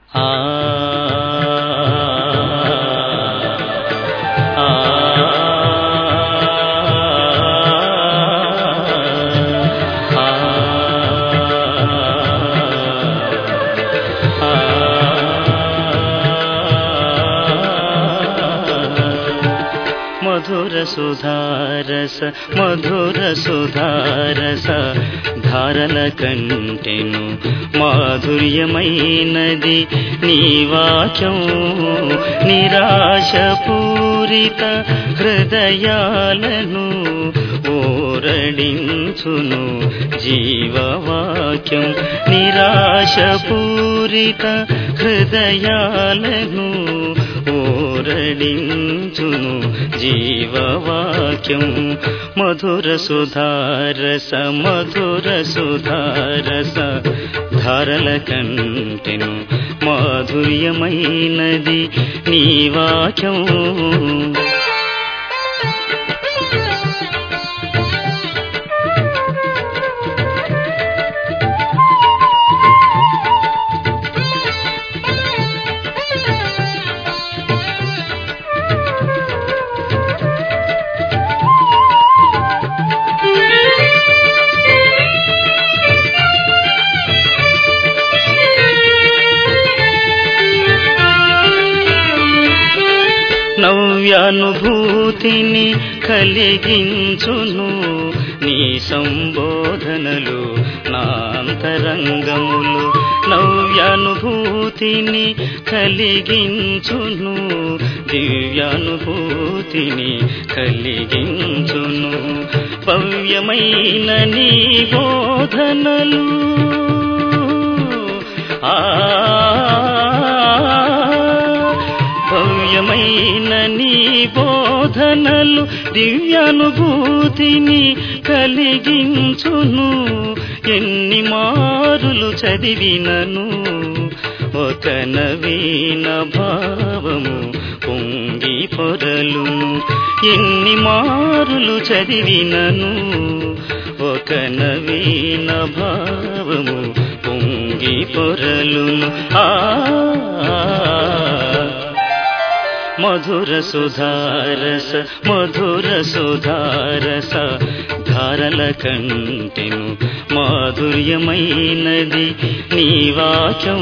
ఆ ఆ మధుర సుధారస మధుర సుధారస ధారల కంటెను మాధుర్యమైనది నీ వాక్యం నిరాశ పూరిత హృదయాలను ఓరడించును జీవవాక్యం నిరాశ పూరిత హృదయాలను ఓరడించును జీవవాక్యం మధుర సుధారస మధుర సుధారస ధారల కంటెను మాధుర్యమైనది నీ వాక్యం నవ్యానుభూతిని కలిగించును నీ సంబోధనలు నాంతరంగములు నవ్యానుభూతిని కలిగించును దివ్యానుభూతిని కలిగించును భవ్యమైన నీ బోధనలు ఆ భవ్యమైన నీ బోధనలు దివ్యానుభూతిని కలిగించును ఎన్ని మారులు చదివినను ఒక నవీన భావము పొంగి పొరలును ఎన్ని మారులు చదివినను ఒక నవీన భావము పొంగి పొరలును ఆ మధుర సుధారస మధుర సుధారస ధారల కంటెను మాధుర్యమైనది నీ వాక్యం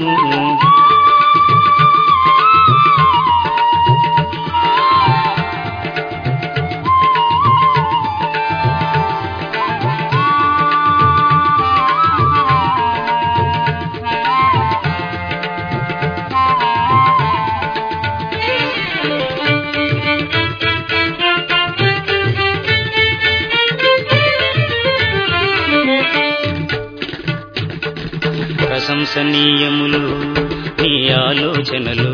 ప్రశంసనీయములు నీ ఆలోచనలు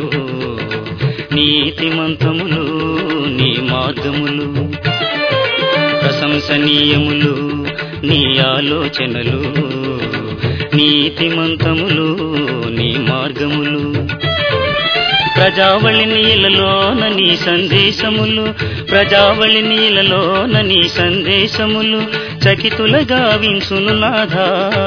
నీతిమంతములు నీ మార్గములు ప్రశంసనీయములు నీ ఆలోచనలు నీతిమంతములు నీ మార్గములు ప్రజావళి నీలలోన నీ సందేశములు ప్రజావళి నీలలోన నీ సందేశములు చకితులగా వించును నాథా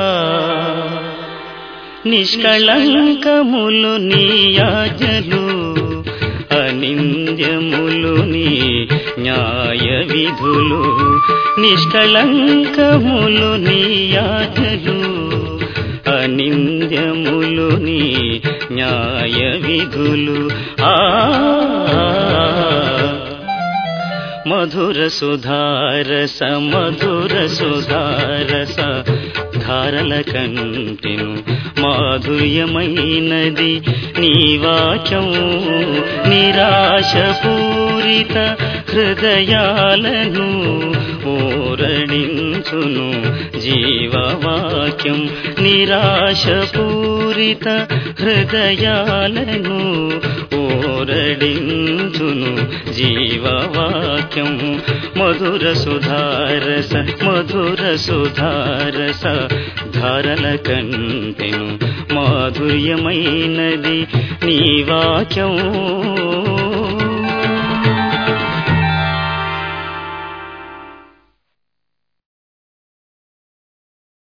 నిష్కళంకములు నీ యాజలు అనింద్యములు నీ న్యాయ విధులు నిష్కళంకములు నీ యాజలు అనింద్యములు నీ న్యాయ విధులు ఆ మధుర సుధారస మధుర సుధారస ధారల కంటెను మాధుర్యమైనది నీ వాక్యం నిరాశ పూరిత హృదయాలను ఓరడించును జీవవాక్యం నిరాశ పూరిత హృదయాలను ఓరడించును జీవవాక్యం మధుర సుధారస మధుర సుధారస ధారల కంటెను మాధుర్యమైనది నీ వాక్యం